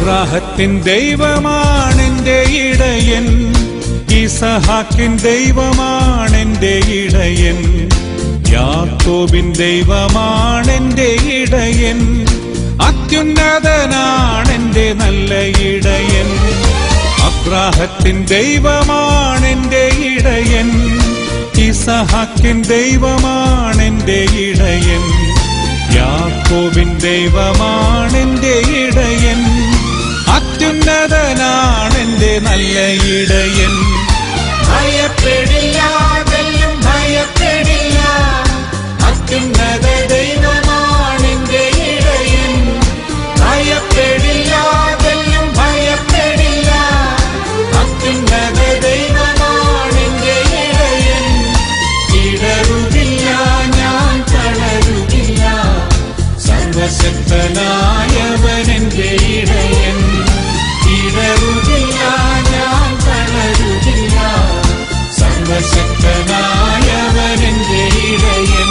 അബ്രാഹത്തിൻ ദൈവമാണെന്റെ ഇടയൻ ഇസഹാക്കിൻ ദൈവമാണെന്റെ ഇടയൻ യാക്കോബിൻ ദൈവമാണെന്റെ ഇടയൻ അത്യുന്നതനാണെന്റെ നല്ല ഇടയൻ അബ്രാഹത്തിൻ ദൈവമാണെന്റെ ഇടയൻ ഇസഹാക്കിൻ ദൈവമാണെന്റെ ഇടയൻ യാക്കോബിൻ ദൈവമാണെന്റെ ഇടയൻ അത്യുന്നതനാണെന്റെ നല്ല ഇടയൻ ഭയപ്പെടില്ല തെല്ലും ഭയപ്പെടില്ല അത്യുന്നത ദൈവമാണെന്റെ ഇടയൻ ഭയപ്പെടില്ല തെല്ലും ഭയപ്പെടില്ല അത്യുന്നത ദൈവമാണെന്റെ ഇടയൻ ഇടറുകില്ല ഞാൻ തളരുകില്ല സർവശക്തനായവൻ എന്റെ ഇടയൻ ഇടറുകില്ല ഞാൻ തളരുകില്ല സർവശക്തനായവൻ എന്റെ ഇടയൻ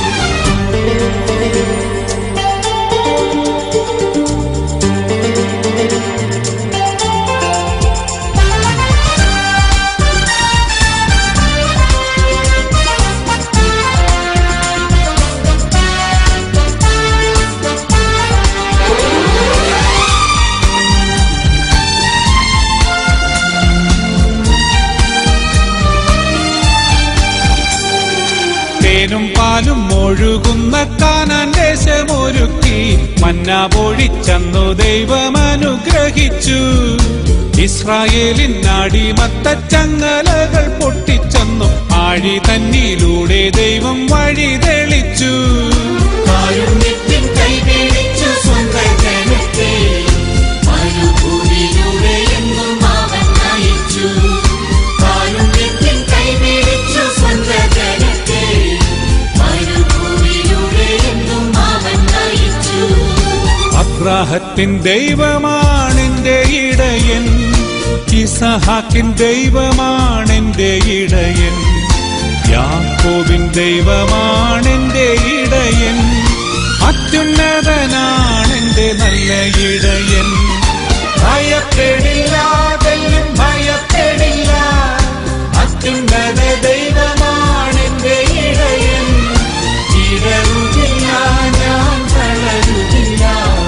തേനും പാലും ഒഴുകുന്ന കാനാൻ ദേശമൊരുക്കി മന്ന പൊഴിച്ചന്നു ദൈവം അനുഗ്രഹിച്ചു ഇസ്രായേലിൻ അടിമത്ത ചങ്ങലകൾ പൊട്ടിച്ചെന്നു ആഴി തന്നിലൂടെ ദൈവം വഴി തെളിച്ചു കാരുണ്യത്തിൻ കൈപിടിച്ചു സ്വന്ത ജനത്തെ മരുഭൂമിയിലൂടെ എന്നും അവൻ നയിച്ചു കാരുണ്യത്തിൻ കൈപിടിച്ചു സ്വന്ത ജനത്തെ മരുഭൂമിയിലൂടെ എന്നും അവൻ നയിച്ചു അബ്രാഹത്തിൻ ദൈവമാണെന്റെ ഇടയൻ ഇസഹാക്കിൻ ദൈവമാണെന്റെ ഇടയൻ യാക്കോബിൻ ദൈവമാണെന്റെ ഇടയൻ അത്യുന്നതനാണെന്റെ നല്ല ഇടയൻ ഭയപ്പെടില്ല തെല്ലും ഭയപ്പെടില്ല അത്യുന്നത ദൈവമാണെന്റെ ഇടയൻ ഇടറുകില്ല ഞാൻ തളരുകില്ല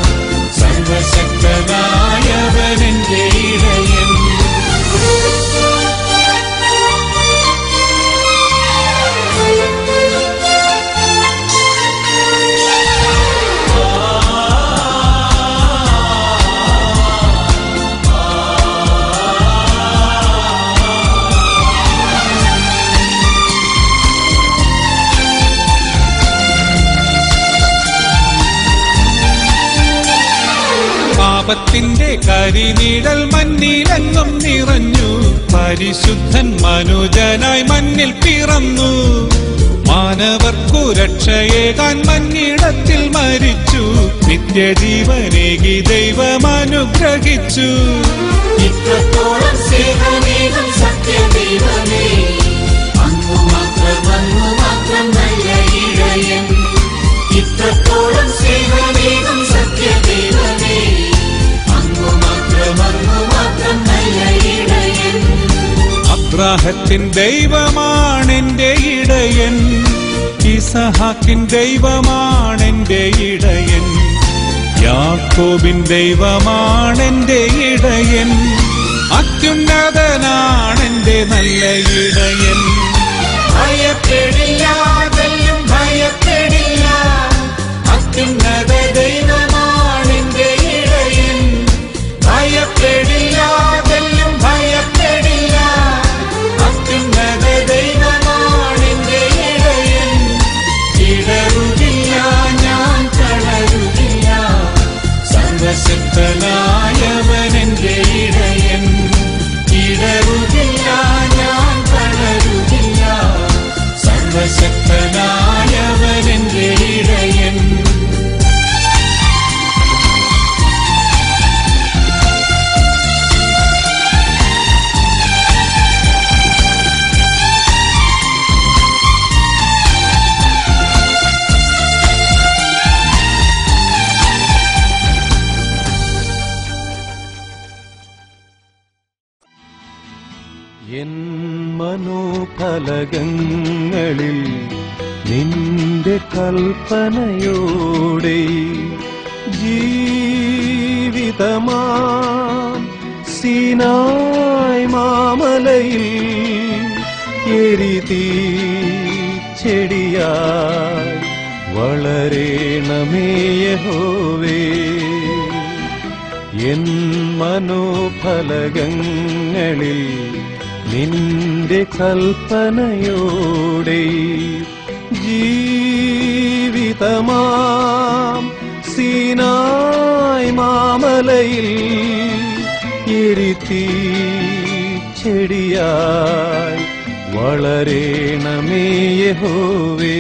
സർവശക്തനായവൻ എന്റെ ഇടയൻ പാപത്തിന്റെ കരിനിഴൽ മണ്ണിലെങ്ങും നിറഞ്ഞു പരിശുദ്ധൻ മനുജനായി മണ്ണിൽ പിറന്നു മാനവർക്കു രക്ഷയേകാൻ മണ്ണിടത്തിൽ മരിച്ചു നിത്യജീവനേകി ദൈവം അനുഗ്രഹിച്ചു ഇത്രത്തോളം സ്നേഹമേകം സത്യദൈവമേ അങ്ങു മാത്രം അങ്ങു മാത്രം നല്ല ഇടയൻ ഇത്രത്തോളം സ്നേഹമേകം സത്യദൈവമേ അങ്ങു മാത്രം അങ്ങു മാത്രം നല്ല ഇടയൻ അബ്രാഹത്തിൻ ദൈവമാണെന്റെ ഇടയൻ ഇസഹാക്കിൻ ദൈവമാണെന്റെ ഇടയൻ യാക്കോബിൻ ദൈവമാണെന്റെ ഇടയൻ അത്യുന്നതനാണെന്റെ നല്ല ഇടയൻ ഭയപ്പെടില്ല തെല്ലും ഭയപ്പെടില്ല അത്യുന്നത ദൈവമാണെന്റെ ഇടയൻ ഭയപ്പെടില്ല തെല്ലും ഭയപ്പെടില്ല അത്യുന്നത ദൈവമാണെന്റെ ഇടയൻ ഇടറുകില്ല ഞാൻ തളരുകില്ല സർവശക്തനായവൻ എന്റെ ഇടയൻ ഇടറുകില്ല ഞാൻ തളരുകില്ല സർവശക്തനായവൻ എന്റെ ഇടയൻ മനോഫലകങ്ങളിൽ നിന്റെ കൽപ്പനയോടെ ജീവിതമാം സീനായ് മാമലയിൽ എരിതീ ചെടിയായി വളരേണമേ യഹോവേ എൻ മനോഫലകങ്ങളിൽ നിന്റെ കൽപ്പനയോടെ ജീവിതമാം സീനായ് മാമലയിൽ ഇരുത്തി ചെടിയായി വളരേണമേ യഹോവേ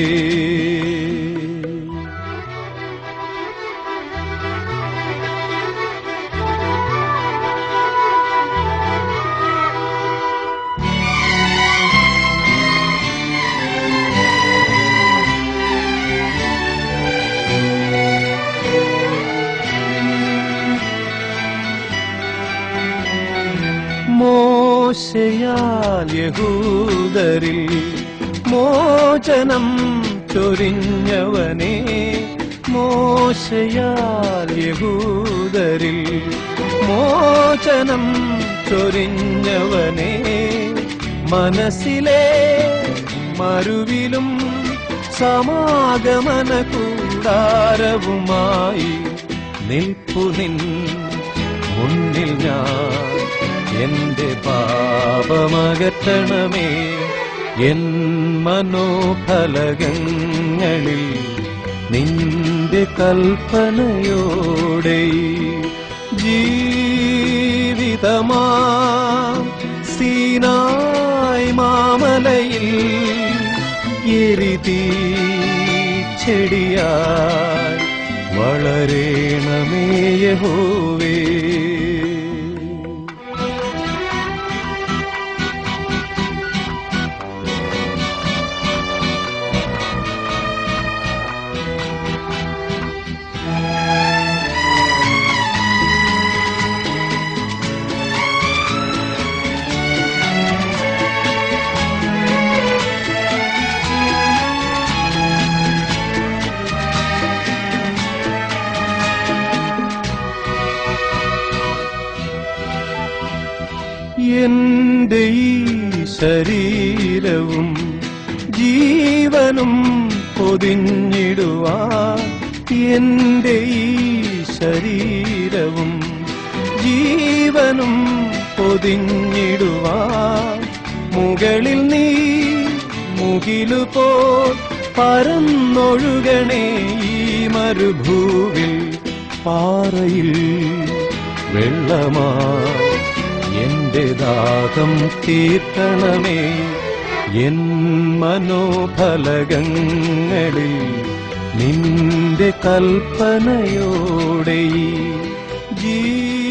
മോശയാൽ യഹൂദരിൽ മോചനം ചൊരിഞ്ഞവനെ മോശയാൽ യഹൂദരിൽ മോചനം ചൊരിഞ്ഞവനെ മനസ്സിലെ മരുവിലും സമാഗമന കൂടാരവുമായി നിൽപ്പു നിൻ മുന്നിൽ ഞാൻ എന്റെ പാപമകറ്റണമേ എൻ മനോഫലകങ്ങളിൽ നിന്റെ കൽപ്പനയോടെ ജീവിതമാ സീനായ് മാമലയിൽ എരിതീ ചെടിയായി വളരേണമേ യഹോവേ എന്റെ ഈ ശരീരവും ജീവനും പൊതിഞ്ഞിടുവാൻ എന്റെ ഈ ശരീരവും ജീവനും പൊതിഞ്ഞിടുവാൻ മുകളിൽ നീ മുകിലുപോ പരന്നൊഴുകണേ ഈ മരുഭൂവിൽ പാറയിൽ വെള്ളമാ എന്റെ ദാഹം തീർക്കണമേ എൻ മനോഫലകങ്ങളിൽ നിന്റെ കൽപ്പനയോടെ ഈ ജീ